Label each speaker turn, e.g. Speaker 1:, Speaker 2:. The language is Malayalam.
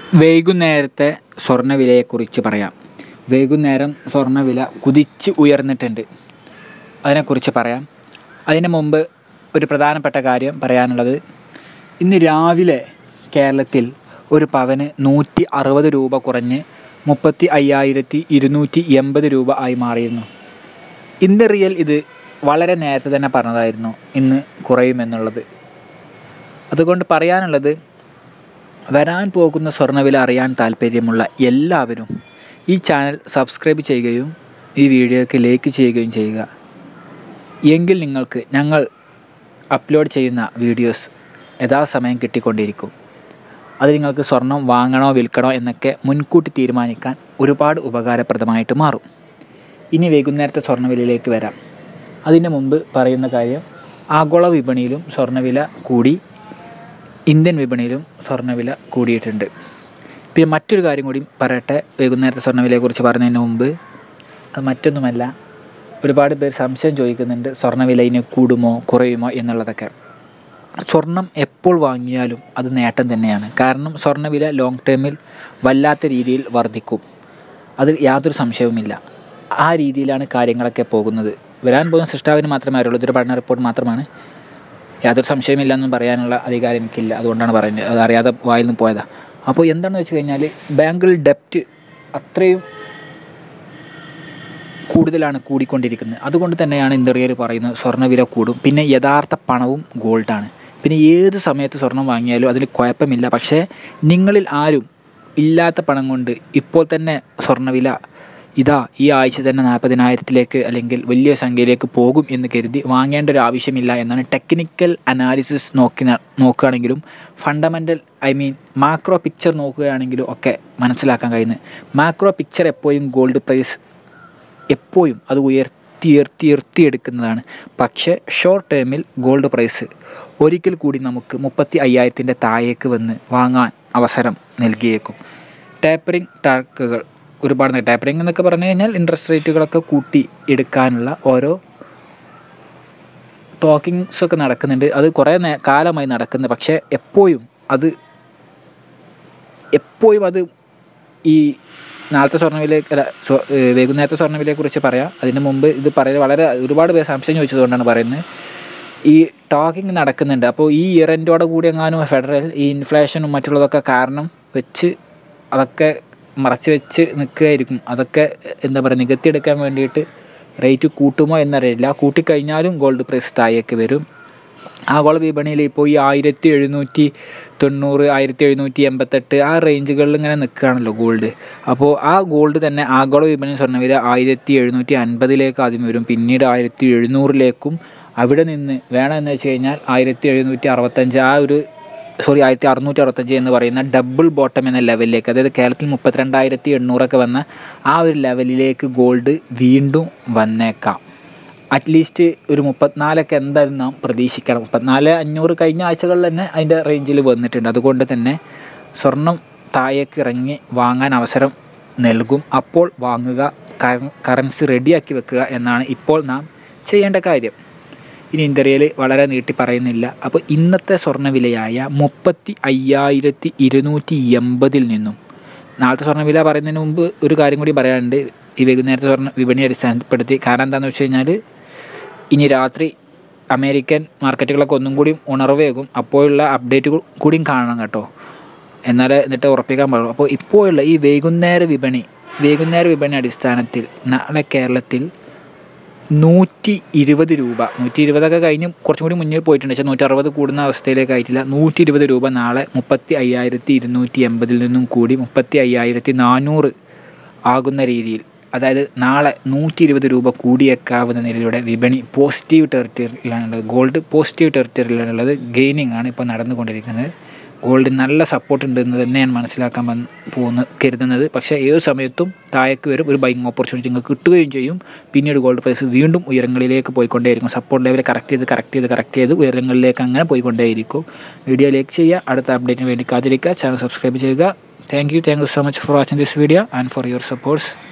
Speaker 1: വൈകുന്നേരത്തെ സ്വർണ്ണവിലയെക്കുറിച്ച് പറയാം വൈകുന്നേരം സ്വർണ്ണവില കുതിച്ച് ഉയർന്നിട്ടുണ്ട് അതിനെക്കുറിച്ച് പറയാം അതിന് മുമ്പ് ഒരു പ്രധാനപ്പെട്ട കാര്യം പറയാനുള്ളത് ഇന്ന് രാവിലെ കേരളത്തിൽ ഒരു പവന് നൂറ്റി അറുപത് രൂപ കുറഞ്ഞ് മുപ്പത്തി അയ്യായിരത്തി ഇരുന്നൂറ്റി എൺപത് രൂപ ആയി മാറിയിരുന്നു ഇന്ന് റിയൽ ഇത് വളരെ നേരത്തെ തന്നെ പറഞ്ഞതായിരുന്നു ഇന്ന് കുറയുമെന്നുള്ളത് അതുകൊണ്ട് പറയാനുള്ളത് വരാൻ പോകുന്ന സ്വർണ്ണവില അറിയാൻ താല്പര്യമുള്ള എല്ലാവരും ഈ ചാനൽ സബ്സ്ക്രൈബ് ചെയ്യുകയും ഈ വീഡിയോയ്ക്ക് ലൈക്ക് ചെയ്യുകയും ചെയ്യുക എങ്കിൽ നിങ്ങൾക്ക് ഞങ്ങൾ അപ്ലോഡ് ചെയ്യുന്ന വീഡിയോസ് യഥാസമയം കിട്ടിക്കൊണ്ടിരിക്കും അത് നിങ്ങൾക്ക് സ്വർണം വാങ്ങണോ വിൽക്കണോ എന്നൊക്കെ മുൻകൂട്ടി തീരുമാനിക്കാൻ ഒരുപാട് ഉപകാരപ്രദമായിട്ട് മാറും ഇനി വൈകുന്നേരത്തെ സ്വർണ്ണവിലയിലേക്ക് വരാം അതിന് മുമ്പ് പറയുന്ന കാര്യം ആഗോള വിപണിയിലും സ്വർണ്ണവില കൂടി ഇന്ത്യൻ വിപണിയിലും സ്വർണ്ണവില കൂടിയിട്ടുണ്ട് പിന്നെ മറ്റൊരു കാര്യം കൂടി പറയട്ടെ വൈകുന്നേരത്തെ സ്വർണ്ണവിലയെക്കുറിച്ച് പറഞ്ഞതിന് മുമ്പ് അത് മറ്റൊന്നുമല്ല ഒരുപാട് പേർ സംശയം ചോദിക്കുന്നുണ്ട് സ്വർണ്ണവില ഇനി കൂടുമോ കുറയുമോ എന്നുള്ളതൊക്കെ സ്വർണം എപ്പോൾ വാങ്ങിയാലും അത് നേട്ടം തന്നെയാണ് കാരണം സ്വർണ്ണവില ലോങ് ടേമിൽ വല്ലാത്ത രീതിയിൽ വർദ്ധിക്കും അതിൽ യാതൊരു സംശയവുമില്ല ആ രീതിയിലാണ് കാര്യങ്ങളൊക്കെ പോകുന്നത് വരാൻ പോകുന്ന സൃഷ്ടാവിന് മാത്രമേ അറിയുള്ളൂ ഇതൊരു പഠന റിപ്പോർട്ട് മാത്രമാണ് യാതൊരു സംശയമില്ല എന്നും പറയാനുള്ള അധികാരം എനിക്കില്ല അതുകൊണ്ടാണ് പറയുന്നത് അത് അറിയാതെ വായിൽ നിന്ന് പോയതാണ് അപ്പോൾ എന്താണെന്ന് വെച്ച് കഴിഞ്ഞാൽ ബാങ്കിൽ ഡെപ്റ്റ് അത്രയും കൂടുതലാണ് കൂടിക്കൊണ്ടിരിക്കുന്നത് അതുകൊണ്ട് തന്നെയാണ് ഇന്ത്യയിൽ പറയുന്നത് സ്വർണ്ണവില കൂടും പിന്നെ യഥാർത്ഥ പണവും ഗോൾഡാണ് പിന്നെ ഏത് സമയത്ത് സ്വർണം വാങ്ങിയാലും അതിൽ കുഴപ്പമില്ല പക്ഷേ നിങ്ങളിൽ ആരും ഇല്ലാത്ത പണം കൊണ്ട് ഇപ്പോൾ തന്നെ സ്വർണ്ണവില ഇതാ ഈ ആഴ്ച തന്നെ നാൽപ്പതിനായിരത്തിലേക്ക് അല്ലെങ്കിൽ വലിയ സംഖ്യയിലേക്ക് പോകും എന്ന് കരുതി വാങ്ങേണ്ട ഒരു ആവശ്യമില്ല എന്നാണ് ടെക്നിക്കൽ അനാലിസിസ് നോക്കി നോക്കുകയാണെങ്കിലും fundamental I mean macro picture നോക്കുകയാണെങ്കിലും ഒക്കെ മനസ്സിലാക്കാൻ കഴിയുന്നത് മാക്രോ പിക്ചർ എപ്പോഴും ഗോൾഡ് പ്രൈസ് എപ്പോഴും അത് ഉയർത്തി ഉയർത്തി ഉയർത്തിയെടുക്കുന്നതാണ് പക്ഷേ ഷോർട്ട് ടേമിൽ ഗോൾഡ് പ്രൈസ് ഒരിക്കൽ കൂടി നമുക്ക് മുപ്പത്തി അയ്യായിരത്തിൻ്റെ താഴേക്ക് വന്ന് വാങ്ങാൻ അവസരം നൽകിയേക്കും ടാപ്പറിംഗ് ടാർക്കുകൾ ഒരുപാട് ടാപ്പറിംഗ് എന്നൊക്കെ പറഞ്ഞു കഴിഞ്ഞാൽ ഇൻട്രസ്റ്റ് റേറ്റുകളൊക്കെ കൂട്ടി എടുക്കാനുള്ള ഓരോ ടോക്കിങ്സ് ഒക്കെ നടക്കുന്നുണ്ട് അത് കുറേ നേ കാലമായി നടക്കുന്നത് പക്ഷേ എപ്പോഴും അത് എപ്പോഴും അത് ഈ നാളത്തെ സ്വർണ്ണവില അല്ല സ്വ- ഏഹ് വൈകുന്നേരത്തെ സ്വർണ്ണവിലയെക്കുറിച്ച് പറയാം അതിന് മുമ്പ് ഇത് പറയുന്നത് വളരെ ഒരുപാട് പേര് സംശയം ചോദിച്ചതുകൊണ്ടാണ് പറയുന്നത് ഈ ടോക്കിംഗ് നടക്കുന്നുണ്ട് അപ്പോൾ ഈ ഇയർ എൻഡോടെ കൂടി എങ്ങാനും ഫെഡറൽ ഈ ഇൻഫ്ലേഷനും മറ്റുള്ളതൊക്കെ കാരണം വെച്ച് അതൊക്കെ മറച്ച് വെച്ച് നിൽക്കുകയായിരിക്കും അതൊക്കെ എന്താ പറയുക നികത്തിയെടുക്കാൻ വേണ്ടിയിട്ട് റേറ്റ് കൂട്ടുമോ എന്നറിയില്ല കൂട്ടിക്കഴിഞ്ഞാലും ഗോൾഡ് പ്രൈസ് താഴേക്ക് വരും ആഗോള വിപണിയിൽ ഇപ്പോൾ ഈ ആയിരത്തി എഴുന്നൂറ്റി തൊണ്ണൂറ് ആയിരത്തി എഴുന്നൂറ്റി എൺപത്തെട്ട് ആ റേഞ്ചുകളിൽ ഇങ്ങനെ നിൽക്കുകയാണല്ലോ ഗോൾഡ് അപ്പോൾ ആ ഗോൾഡ് തന്നെ ആഗോള വിപണി സ്വർണ്ണവില ആയിരത്തി എഴുന്നൂറ്റി അൻപതിലേക്ക് ആദ്യം വരും പിന്നീട് ആയിരത്തി എഴുന്നൂറിലേക്കും അവിടെ നിന്ന് വേണമെന്ന് വെച്ച് കഴിഞ്ഞാൽ ആയിരത്തി എഴുന്നൂറ്റി അറുപത്തഞ്ച് ആ ഒരു സോറി ആയിരത്തി അറുന്നൂറ്റി അറുപത്തഞ്ച് എന്ന് പറയുന്ന ഡബിൾ ബോട്ടം എന്ന ലെവലിലേക്ക് അതായത് കേരളത്തിൽ മുപ്പത്തിരണ്ടായിരത്തി എണ്ണൂറൊക്കെ വന്ന ആ ഒരു ലെവലിലേക്ക് ഗോൾഡ് വീണ്ടും വന്നേക്കാം അറ്റ്ലീസ്റ്റ് ഒരു മുപ്പത്തിനാലൊക്കെ എന്തായാലും നാം പ്രതീക്ഷിക്കണം മുപ്പത്തിനാല് അഞ്ഞൂറ് കഴിഞ്ഞ ആഴ്ചകളിൽ തന്നെ അതിൻ്റെ റേഞ്ചിൽ വന്നിട്ടുണ്ട് അതുകൊണ്ട് തന്നെ സ്വർണം താഴേക്ക് ഇറങ്ങി വാങ്ങാൻ അവസരം നൽകും അപ്പോൾ വാങ്ങുക കറൻസി റെഡിയാക്കി വെക്കുക എന്നാണ് ഇപ്പോൾ നാം ചെയ്യേണ്ട കാര്യം ഇനി ഇന്ത്യയിൽ വളരെ നീട്ടി പറയുന്നില്ല അപ്പോൾ ഇന്നത്തെ സ്വർണ്ണവിലയായ മുപ്പത്തി അയ്യായിരത്തി ഇരുന്നൂറ്റി എൺപതിൽ നിന്നും നാളത്തെ സ്വർണ്ണവില പറയുന്നതിന് മുമ്പ് ഒരു കാര്യം കൂടി പറയാനുണ്ട് ഈ വൈകുന്നേരത്തെ സ്വർണ്ണ വിപണി അടിസ്ഥാനപ്പെടുത്തി കാരണം എന്താണെന്ന് വെച്ച് കഴിഞ്ഞാൽ ഇനി രാത്രി അമേരിക്കൻ മാർക്കറ്റുകളൊക്കെ ഒന്നും കൂടി ഉണർവേകും അപ്പോഴുള്ള അപ്ഡേറ്റ് കൂടിയും കാണണം കേട്ടോ എന്നാലേ എന്നിട്ട് ഉറപ്പിക്കാൻ പാടുള്ളൂ അപ്പോൾ ഇപ്പോഴുള്ള ഈ വൈകുന്നേര വിപണി വൈകുന്നേര വിപണി അടിസ്ഥാനത്തിൽ നാളെ കേരളത്തിൽ നൂറ്റി ഇരുപത് രൂപ നൂറ്റി ഇരുപതൊക്കെ കഴിഞ്ഞ് കുറച്ചും കൂടി മുന്നിൽ പോയിട്ടുണ്ട് പക്ഷേ നൂറ്റി അറുപത് കൂടുന്ന അവസ്ഥയിലേക്ക് ആയിട്ടില്ല നൂറ്റി ഇരുപത് രൂപ നാളെ മുപ്പത്തി അയ്യായിരത്തി ഇരുന്നൂറ്റി എൺപതിൽ നിന്നും കൂടി മുപ്പത്തി അയ്യായിരത്തി നാനൂറ് ആകുന്ന രീതിയിൽ അതായത് നാളെ നൂറ്റി ഇരുപത് രൂപ കൂടിയേക്കാവുന്ന നിലയിലൂടെ വിപണി പോസിറ്റീവ് ടെറിട്ടറിയിലാണുള്ളത് ഗോൾഡ് പോസിറ്റീവ് ടെറിട്ടറിയിലാണുള്ളത് ഗെയിനിങ് ആണ് ഇപ്പോൾ നടന്നുകൊണ്ടിരിക്കുന്നത് ഗോൾഡ് നല്ല സപ്പോർട്ട് ഉണ്ടെന്ന് തന്നെ ഞാൻ മനസ്സിലാക്കാൻ വന്ന് പോകുന്ന കരുതുന്നത് പക്ഷേ ഏത് സമയത്തും താഴേക്ക് വരും ഒരു ബൈങ് ഓപ്പർച്യൂണിറ്റി നിങ്ങൾക്ക് കിട്ടുകയും ചെയ്യും പിന്നീട് ഗോൾഡ് പ്രൈസ് വീണ്ടും ഉയരങ്ങളിലേക്ക് പോയിക്കൊണ്ടേയിരിക്കും സപ്പോർട്ട് ലെവൽ കറക്റ്റ് ചെയ്ത് കറക്റ്റ് ചെയ്ത് കറക്റ്റ് ചെയ്ത് ഉയരങ്ങളിലേക്ക് അങ്ങനെ പോയിക്കൊണ്ടേയിരിക്കും വീഡിയോ ലൈക്ക് ചെയ്യുക അടുത്ത അപ്ഡേറ്റിന് വേണ്ടി കാത്തിരിക്കുക ചാനൽ സബ്സ്ക്രൈബ് ചെയ്യുക thank you thank you so much for watching this video and for your supports